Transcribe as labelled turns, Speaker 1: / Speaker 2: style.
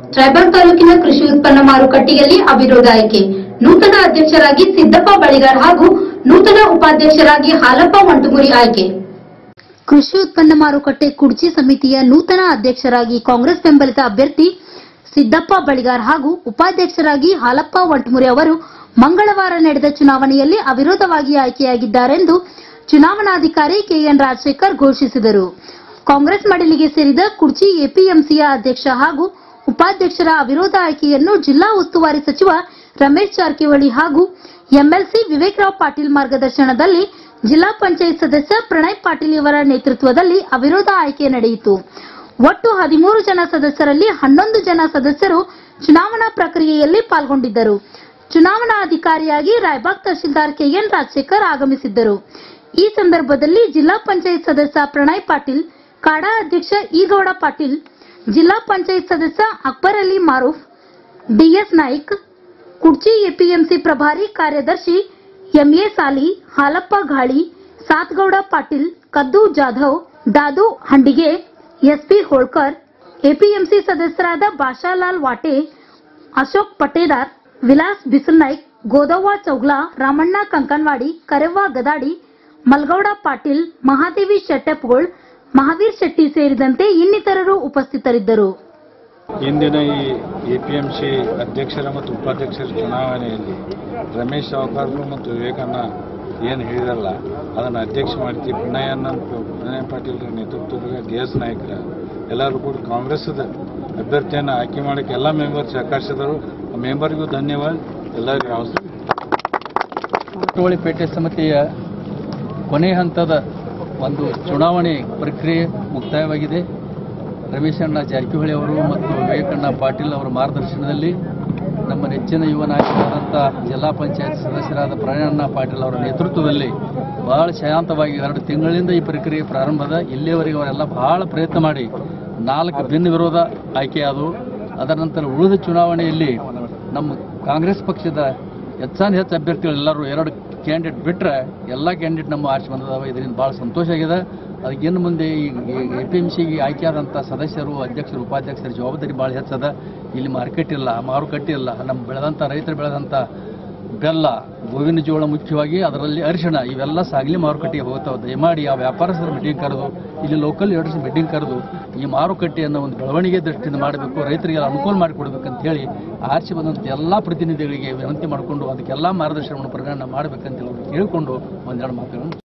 Speaker 1: tribal ತಾಲೂಕಿನ ಕೃಷಿ ಉತ್ಪನ್ನ ಮಾರುಕಟ್ಟೆಯಲ್ಲಿ ಅವಿರೋಧ ಆಯ್ಕೆ ನೂತನ ಅಧ್ಯಕ್ಷರಾಗಿ ಸಿದ್ದಪ್ಪ ಬಳಿಗಾರ್ ಹಾಗೂ ನೂತನ ಉಪಾಧ್ಯಕ್ಷರಾಗಿ ಹಾಲಪ್ಪ ಒಂಟುಮುರಿ ಆಯ್ಕೆ ಕೃಷಿ ಉತ್ಪನ್ನ ಮಾರುಕಟ್ಟೆ ಕುಡ್ಚಿ ಸಮಿತಿಯ ನೂತನ ಅಧ್ಯಕ್ಷರಾಗಿ ಕಾಂಗ್ರೆಸ್ ಬೆಂಬಲಿತ ಅಭ್ಯರ್ಥಿ ಸಿದ್ದಪ್ಪ ಬಳಿಗಾರ್ ಹಾಗೂ ಉಪಾಧ್ಯಕ್ಷರಾಗಿ ಹಾಲಪ್ಪ ಒಂಟುಮುರಿ ಅವರು ಮಂಗಳವಾರ ನಡೆದ ಚುನಾವಣೆಯಲ್ಲಿ ಅವಿರೋಧವಾಗಿ ಆಯ್ಕೆಯಾಗಿದ್ದಾರೆಂದು ಚುನಾವಣಾಧಿಕಾರಿ ಕೆಎನ್ ರಾಜಶೇಖರ್ ಘೋಷಿಸಿದರು ಕಾಂಗ್ರೆಸ್ ಮಡಲಿಗೆ ಸೇರಿದ ಕುರ್ಚಿ ಎಪಿಎಂಸಿಯ ಅಧ್ಯಕ್ಷ ಹಾಗೂ ಉಪಾಧ್ಯಕ್ಷರ ಅವಿರೋಧ ಆಯ್ಕೆಯನ್ನು ಜಿಲ್ಲಾ ಉಸ್ತುವಾರಿ ಸಚಿವ ರಮೇಶ್ ಜಾರಕಿಹೊಳಿ ಹಾಗೂ ಎಂಎಲ್ಸಿ ವಿವೇಕರಾವ್ ಪಾಟೀಲ್ ಮಾರ್ಗದರ್ಶನದಲ್ಲಿ ಜಿಲ್ಲಾ ಪಂಚಾಯತ್ ಸದಸ್ಯ ಪ್ರಣಯ್ ಪಾಟೀಲ್ ಇವರ ನೇತೃತ್ವದಲ್ಲಿ ಅವಿರೋಧ ಆಯ್ಕೆ ನಡೆಯಿತು ಒಟ್ಟು ಹದಿಮೂರು ಜನ ಸದಸ್ಯರಲ್ಲಿ ಹನ್ನೊಂದು ಜನ ಸದಸ್ಯರು ಚುನಾವಣಾ ಪ್ರಕ್ರಿಯೆಯಲ್ಲಿ ಪಾಲ್ಗೊಂಡಿದ್ದರು ಚುನಾವಣಾ ಅಧಿಕಾರಿಯಾಗಿ ರಾಯಬಾಗ್ ತಹಶೀಲ್ದಾರ್ ಕೆಎನ್ ರಾಜಶೇಖರ್ ಆಗಮಿಸಿದ್ದರು ಈ ಸಂದರ್ಭದಲ್ಲಿ ಜಿಲ್ಲಾ ಪಂಚಾಯತ್ ಸದಸ್ಯ ಪ್ರಣಯ್ ಪಾಟೀಲ್ ಕಾಡಾ ಅಧ್ಯಕ್ಷ ಈಗೌಡ ಪಾಟೀಲ್ ಜಿಲ್ಲಾ ಪಂಚಾಯತ್ ಸದಸ್ಯ ಅಕ್ಬರ್ ಅಲಿ ಮಾರೂಫ್ ಡಿಎಸ್ ನಾಯ್ಕ್ ಕುಡ್ಚಿ ಎಪಿಎಂಸಿ ಪ್ರಭಾರಿ ಕಾರ್ಯದರ್ಶಿ MA Sali Halappa Ghali Satgouda Patil Kaddu Jadhav Dadu Handige SP Holkar APMC ಸದಸ್ಯರಾದ ಬಾಷಾಲಾಲ್ ವಾಟೆ ಅಶೋಕ್ ಪಟೇದಾರ್ ವಿಲಾಸ್ ಬಿಸಲ್ನಾಯ್ಕ್ ಗೋದವ್ವ ಚೌಗ್ಲಾ ರಾಮಣ್ಣ ಕಂಕನ್ವಾಡಿ ಕರೆವ್ವ ಗದಾಡಿ ಮಲ್ಗೌಡ ಪಾಟೀಲ್ ಮಹಾದೇವಿ ಶೆಟ್ಟೆಪ್ಗೋಳ್ ಮಹಾವೀರ್ ಶೆಟ್ಟಿ ಸೇರಿದಂತೆ ಇನ್ನಿತರರು ಉಪಸ್ಥಿತರಿದ್ದರು
Speaker 2: ಇಂದಿನ ಈ ಎಪಿಎಂಸಿ ಅಧ್ಯಕ್ಷರ ಮತ್ತು ಉಪಾಧ್ಯಕ್ಷರ ಚುನಾವಣೆಯಲ್ಲಿ ರಮೇಶ್ ಸಾವ್ಕಾರ್ರು ಮತ್ತು ವಿವೇಕಣ್ಣ ಏನು ಹೇಳಿರಲ್ಲ ಅದನ್ನು ಅಧ್ಯಕ್ಷ ಮಾಡ್ತೀವಿ ಪ್ರಣಯನ್ನ ಪ್ರಣಯ ಪಾಟೀಲ್ರ ನೇತೃತ್ವದಾಗ ಡಿ ಎಸ್ ನಾಯಕರ ಎಲ್ಲರೂ ಕೂಡ ಕಾಂಗ್ರೆಸ್ದ ಅಭ್ಯರ್ಥಿಯನ್ನು ಆಯ್ಕೆ ಮಾಡೋಕ್ಕೆ ಎಲ್ಲ ಮೆಂಬರ್ ಸಹಕರಿಸಿದರು ಆ ಮೆಂಬರ್ಗೂ ಧನ್ಯವಾದ ಎಲ್ಲರಿಗೂ ನಮಸ್ತೆ
Speaker 3: ಟೋಳಿಪೇಟೆ ಸಮಿತಿಯ ಕೊನೆ ಹಂತದ ಒಂದು ಚುನಾವಣೆ ಪ್ರಕ್ರಿಯೆ ಮುಕ್ತಾಯವಾಗಿದೆ ರಮೇಶಣ್ಣ ಜಾರಕಿಹೊಳಿ ಅವರು ಮತ್ತು ವಿವೇಕಣ್ಣ ಪಾಟೀಲ್ ಅವರ ಮಾರ್ಗದರ್ಶನದಲ್ಲಿ ನಮ್ಮ ನೆಚ್ಚಿನ ಯುವ ನಾಯಕರಾದಂಥ ಜಿಲ್ಲಾ ಪಂಚಾಯತ್ ಸದಸ್ಯರಾದ ಪ್ರಣಯಣ್ಣ ಪಾಟೀಲ್ ಅವರ ನೇತೃತ್ವದಲ್ಲಿ ಬಹಳ ಶಾಂತವಾಗಿ ಎರಡು ತಿಂಗಳಿಂದ ಈ ಪ್ರಕ್ರಿಯೆ ಪ್ರಾರಂಭದ ಇಲ್ಲಿಯವರೆಗೆ ಅವರೆಲ್ಲ ಬಹಳ ಪ್ರಯತ್ನ ಮಾಡಿ ನಾಲ್ಕು ಭಿನ್ನ ವಿರೋಧ ಆಯ್ಕೆಯಾದವು ಅದರ ನಂತರ ಉಳಿದ ಚುನಾವಣೆಯಲ್ಲಿ ನಮ್ಮ ಕಾಂಗ್ರೆಸ್ ಪಕ್ಷದ ಹೆಚ್ಚಾನ ಹೆಚ್ಚು ಅಭ್ಯರ್ಥಿಗಳು ಎಲ್ಲರೂ ಎರಡು ಕ್ಯಾಂಡಿಡೇಟ್ ಬಿಟ್ಟರೆ ಎಲ್ಲ ಕ್ಯಾಂಡಿಡೇಟ್ ನಮ್ಮ ಆರ್ಚ್ ಬಂದದಾವೆ ಇದರಿಂದ ಭಾಳ ಸಂತೋಷ ಆಗಿದೆ ಅದಕ್ಕೆ ಇನ್ನು ಮುಂದೆ ಈ ಎ ಪಿ ಎಮ್ ಸಿಗೆ ಆಯ್ಕೆಯಾದಂಥ ಸದಸ್ಯರು ಅಧ್ಯಕ್ಷರು ಉಪಾಧ್ಯಕ್ಷರ ಜವಾಬ್ದಾರಿ ಭಾಳ ಹೆಚ್ಚದ ಇಲ್ಲಿ ಮಾರ್ಕೆಟ್ ಇಲ್ಲ ಮಾರುಕಟ್ಟೆ ಇಲ್ಲ ನಮ್ಮ ಬೆಳೆದಂಥ ರೈತರು ಬೆಳೆದಂಥ ಬೆಲ್ಲ ಗೋವಿನ ಜೋಳ ಮುಖ್ಯವಾಗಿ ಅದರಲ್ಲಿ ಅರಿಶಿಣ ಇವೆಲ್ಲ ಸಾಗಲಿ ಮಾರುಕಟ್ಟೆಗೆ ಹೋಗ್ತಾವೆ ದಯಮಾಡಿ ಆ ವ್ಯಾಪಾರಸ್ಥರ ಮೀಟಿಂಗ್ ಕರೆದು ಇಲ್ಲಿ ಲೋಕಲ್ ಲೀಡರ್ಸ್ ಮೀಟಿಂಗ್ ಕರೆದು ಈ ಮಾರುಕಟ್ಟೆಯನ್ನು ಒಂದು ಬೆಳವಣಿಗೆ ದೃಷ್ಟಿಯಿಂದ ಮಾಡಬೇಕು ರೈತರಿಗೆ ಅನುಕೂಲ ಮಾಡಿಕೊಡ್ಬೇಕಂತ ಹೇಳಿ ಆರ್ಚಿ ಬಂದಂಥ ಎಲ್ಲ ಪ್ರತಿನಿಧಿಗಳಿಗೆ ವಿನಂತಿ ಮಾಡಿಕೊಂಡು ಅದಕ್ಕೆಲ್ಲ ಮಾರ್ಗದರ್ಶನವನ್ನು ಪರಿಗಣನೆ ಮಾಡಬೇಕಂತ ಹೇಳಿ ಕೇಳಿಕೊಂಡು ಒಂದೆರಡು ಮಾತುಗಳನ್ನು